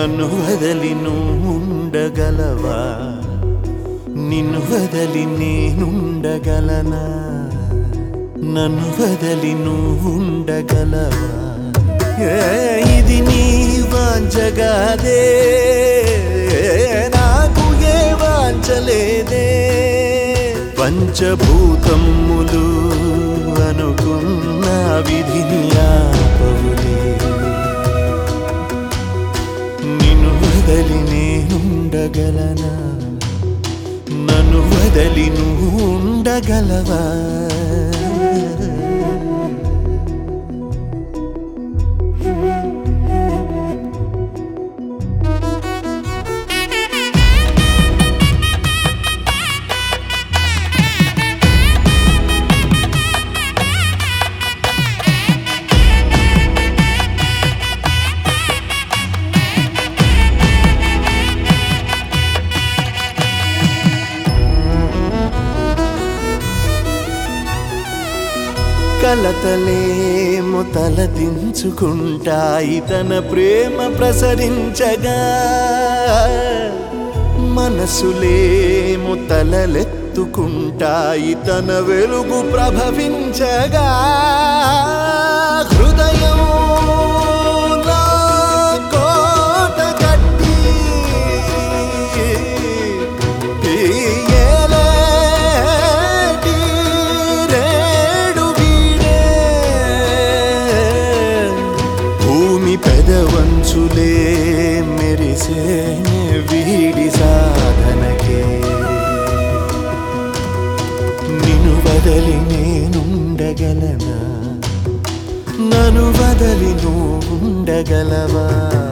నన్ను వదలి నువ్వు ఉండగలవా నిన్ను వదలి నేనుండగలనా నన్ను వదలి నువ్వు ఉండగలవా ఏ, ఇది నీ వాంచగాదే నాకు ఏ వాంచలేదే పంచభూతములు అనుకున్న విధిని ఆపవులే నిన్ను వదలి నేనుండగలనా నన్ను వదలి నువ్వు ఉండగలవా కలతలేము తలదించుకుంటాయి తన ప్రేమ ప్రసరించగా మనసులేము తలలెత్తుకుంటాయి తన వెలుగు ప్రభవించగా హృదయం కోట కట్టి ఏలేటి రేడు వీడే భూమి పెదవంచులే మెరిసే వీడి సాధనకే నిన్ను వదలి నేనుండగలనా నన్ను వదలి నువ్వు ఉండగలవా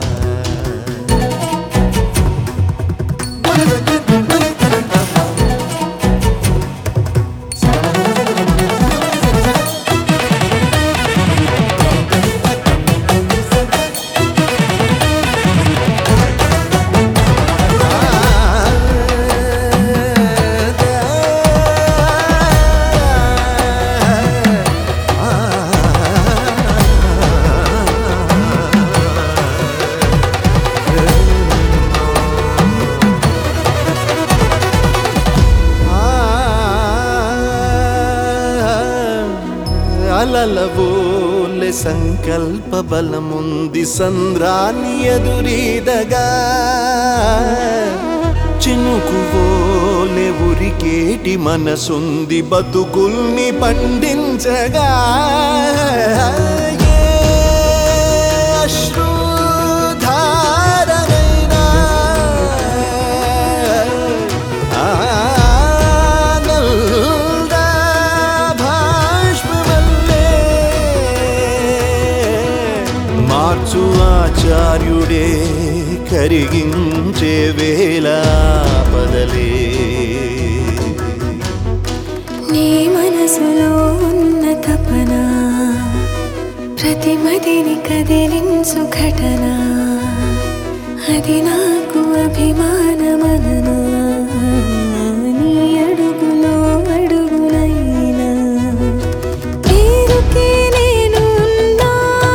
అలలవోలె సంకల్ప బలముంది సంద్రాన్ని ఎదురీదగా చినుకువోలె ఉరికేటి మనసుంది బతుకుల్ని పండించగా ఏ అశ్రుధారనైనా ఆనంద భాష్పవల్లే మార్చు ఆచార్యుడే కరిగించే వేళ పదలే నీ మనసులో ఉన్న తపన ప్రతిమదిని కదిలించు ఘటన అది నాకు అభిమానమననా నీ అడుగులో అడుగులైనా పేరుకే నేను ఉన్నా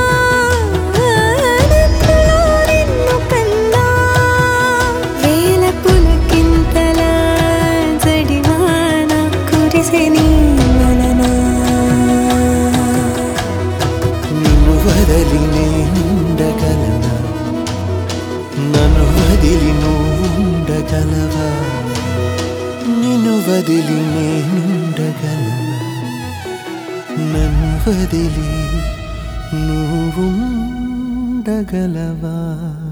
నన్నులో నిన్ను కన్నా వేల పులకింతల జడివాన కురిసె నీ వలన నిన్ను వదలి నేనుండగలనా నన్ను వదిలి నువ్వు ఉండగలవా నిన్ను వదిలి నేనుండగలనా నన్ను వదిలి నువ్వు ఉండగలవా